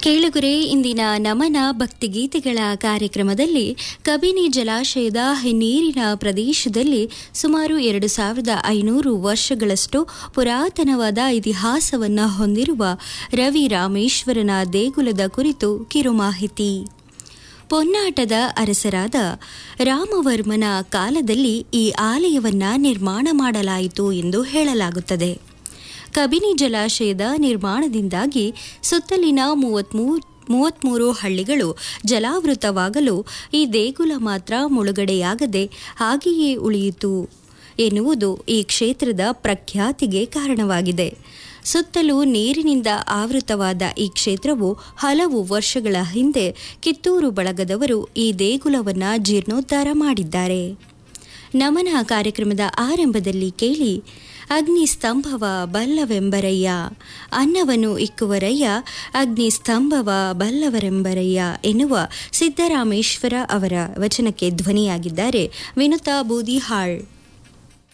ಕೇಳುಗರೆ ಇಂದಿನ ನಮನ ಭಕ್ತಿಗೀತೆಗಳ ಕಾರ್ಯಕ್ರಮದಲ್ಲಿ ಕಬಿನಿ ಜಲಾಶಯದ ಹಿನ್ನೀರಿನ ಪ್ರದೇಶದಲ್ಲಿ ಸುಮಾರು ಎರಡು ಸಾವಿರದ ಐನೂರು ವರ್ಷಗಳಷ್ಟು ಪುರಾತನವಾದ ಇತಿಹಾಸವನ್ನು ಹೊಂದಿರುವ ರವಿ ರಾಮೇಶ್ವರನ ದೇಗುಲದ ಕುರಿತು ಕಿರುಮಾಹಿತಿ ಪೊನ್ನಾಟದ ಅರಸರಾದ ರಾಮವರ್ಮನ ಕಾಲದಲ್ಲಿ ಈ ಆಲಯವನ್ನ ನಿರ್ಮಾಣ ಮಾಡಲಾಯಿತು ಎಂದು ಹೇಳಲಾಗುತ್ತದೆ ಕಬಿನಿ ಜಲಾಶಯದ ನಿರ್ಮಾಣದಿಂದಾಗಿ ಸುತ್ತಲಿನ ಮೂವತ್ಮೂರು ಮೂವತ್ಮೂರು ಹಳ್ಳಿಗಳು ಜಲಾವೃತವಾಗಲು ಈ ದೇಗುಲ ಮಾತ್ರ ಮುಳುಗಡೆಯಾಗದೆ ಹಾಗೆಯೇ ಉಳಿಯಿತು ಎನ್ನುವುದು ಈ ಕ್ಷೇತ್ರದ ಪ್ರಖ್ಯಾತಿಗೆ ಕಾರಣವಾಗಿದೆ ಸುತ್ತಲೂ ನೀರಿನಿಂದ ಆವೃತವಾದ ಈ ಕ್ಷೇತ್ರವು ಹಲವು ವರ್ಷಗಳ ಹಿಂದೆ ಕಿತ್ತೂರು ಬಳಗದವರು ಈ ದೇಗುಲವನ್ನು ಜೀರ್ಣೋದ್ಧಾರ ಮಾಡಿದ್ದಾರೆ ನಮನ ಕಾರ್ಯಕ್ರಮದ ಆರಂಭದಲ್ಲಿ ಕೇಳಿ ಅಗ್ನಿ ಸ್ತಂಭವ ಬಲ್ಲವೆಂಬರಯ್ಯ ಅನ್ನವನ್ನು ಇಕ್ಕುವರಯ್ಯ ಅಗ್ನಿ ಸ್ತಂಭವ ಬಲ್ಲವರೆಂಬರಯ್ಯ ಎನ್ನುವ ಸಿದ್ದರಾಮೇಶ್ವರ ಅವರ ವಚನಕ್ಕೆ ಧ್ವನಿಯಾಗಿದ್ದಾರೆ ವಿನುತಾ ಬೂದಿಹಾಳ್